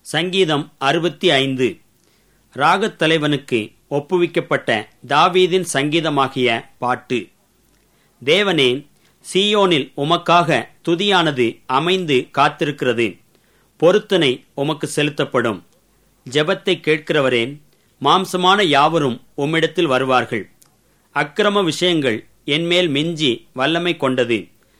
சங்கீதம் அறுபத்தி ஐந்து ராகத் தலைவனுக்கு ஒப்புவிக்கப்பட்ட தாவீதின் சங்கீதமாகிய பாட்டு தேவனே சீயோனில் உமக்காக துதியானது அமைந்து காத்திருக்கிறது பொருத்தனை உமக்கு செலுத்தப்படும் ஜெபத்தை கேட்கிறவரே மாம்சமான யாவரும் உம்மிடத்தில் வருவார்கள் அக்கிரம விஷயங்கள் என்மேல் மிஞ்சி வல்லமை கொண்டது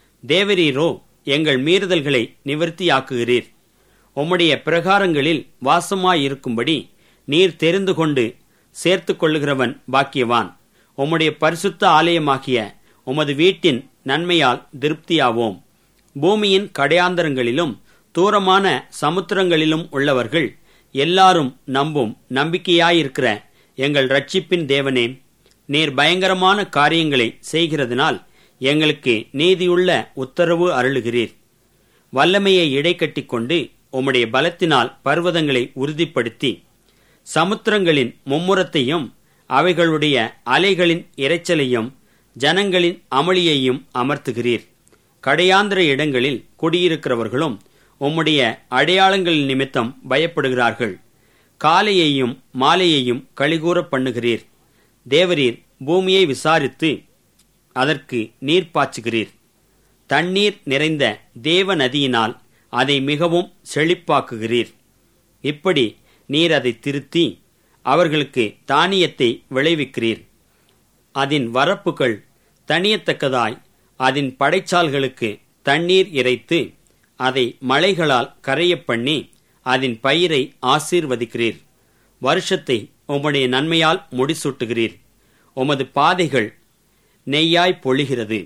தேவரீரோ எங்கள் மீறுதல்களை நிவர்த்தியாக்குகிறீர் உம்முடைய பிரகாரங்களில் வாசமாயிருக்கும்படி நீர் தெரிந்து கொண்டு சேர்த்து கொள்ளுகிறவன் பாக்கியவான் உம்முடைய பரிசுத்த ஆலயமாகிய உமது வீட்டின் நன்மையால் திருப்தியாவோம் பூமியின் கடையாந்தரங்களிலும் தூரமான சமுத்திரங்களிலும் உள்ளவர்கள் எல்லாரும் நம்பும் நம்பிக்கையாயிருக்கிற எங்கள் ரட்சிப்பின் தேவனே நீர் பயங்கரமான காரியங்களை செய்கிறதினால் எங்களுக்கு நீதியுள்ள உத்தரவு அருளுகிறீர் வல்லமையை இடைக்கட்டி கொண்டு உம்முடைய பலத்தினால் பர்வதங்களை உறுதிப்படுத்தி சமுத்திரங்களின் மும்முரத்தையும் அவைகளுடைய அலைகளின் இரைச்சலையும் ஜனங்களின் அமளியையும் அமர்த்துகிறீர் கடையாந்திர இடங்களில் குடியிருக்கிறவர்களும் உம்முடைய அடையாளங்கள் நிமித்தம் பயப்படுகிறார்கள் காலையையும் மாலையையும் கழிகூற பண்ணுகிறீர் தேவரீர் பூமியை விசாரித்து அதற்கு நீர் பாய்ச்சுகிறீர் தண்ணீர் நிறைந்த தேவ நதியினால் அதை மிகவும் செழிப்பாக்குகிறீர் இப்படி நீர் அதை திருத்தி அவர்களுக்கு தானியத்தை விளைவிக்கிறீர் அதன் வரப்புகள் தனியத்தக்கதாய் அதன் படைச்சால்களுக்கு தண்ணீர் இறைத்து அதை மலைகளால் கரையப் பண்ணி அதன் பயிரை ஆசீர்வதிக்கிறீர் வருஷத்தை உம்முடைய நன்மையால் முடிசூட்டுகிறீர் உமது பாதைகள் நெய்யாய் பொழிகிறது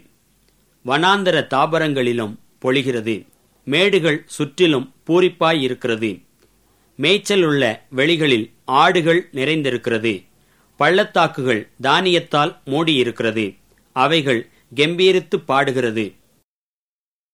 வனாந்தர தாபரங்களிலும் பொழிகிறது மேடுகள் சுற்றிலும் பூரிப்பாய் இருக்கிறது மேய்ச்சல் உள்ள வெளிகளில் ஆடுகள் நிறைந்திருக்கிறது பள்ளத்தாக்குகள் தானியத்தால் மூடியிருக்கிறது அவைகள் கெம்பீரித்து பாடுகிறது